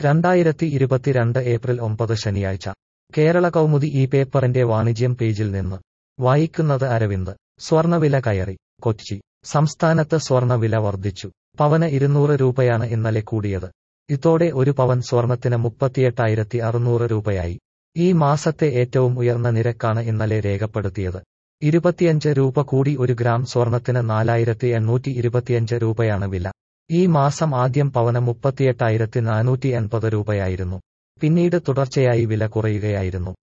രണ്ടായിരത്തി ഇരുപത്തിരണ്ട് ഏപ്രിൽ ഒമ്പത് ശനിയാഴ്ച കേരള കൗമുദി ഈ പേപ്പറിന്റെ വാണിജ്യം പേജിൽ നിന്ന് വായിക്കുന്നത് അരവിന്ദ് സ്വർണവില കയറി കൊച്ചി സംസ്ഥാനത്ത് സ്വർണവില വർദ്ധിച്ചു പവന് ഇരുന്നൂറ് രൂപയാണ് ഇന്നലെ കൂടിയത് ഇതോടെ ഒരു പവൻ സ്വർണത്തിന് മുപ്പത്തിയെട്ടായിരത്തി അറുന്നൂറ് രൂപയായി ഈ മാസത്തെ ഏറ്റവും ഉയർന്ന നിരക്കാണ് ഇന്നലെ രേഖപ്പെടുത്തിയത് ഇരുപത്തിയഞ്ച് രൂപ കൂടി ഒരു ഗ്രാം സ്വർണത്തിന് നാലായിരത്തി എണ്ണൂറ്റി ഇരുപത്തിയഞ്ച് രൂപയാണ് വില ഈ മാസം ആദ്യം പവന് മുപ്പത്തിയെട്ടായിരത്തി നാനൂറ്റി എൺപത് രൂപയായിരുന്നു പിന്നീട് തുടർച്ചയായി വില കുറയുകയായിരുന്നു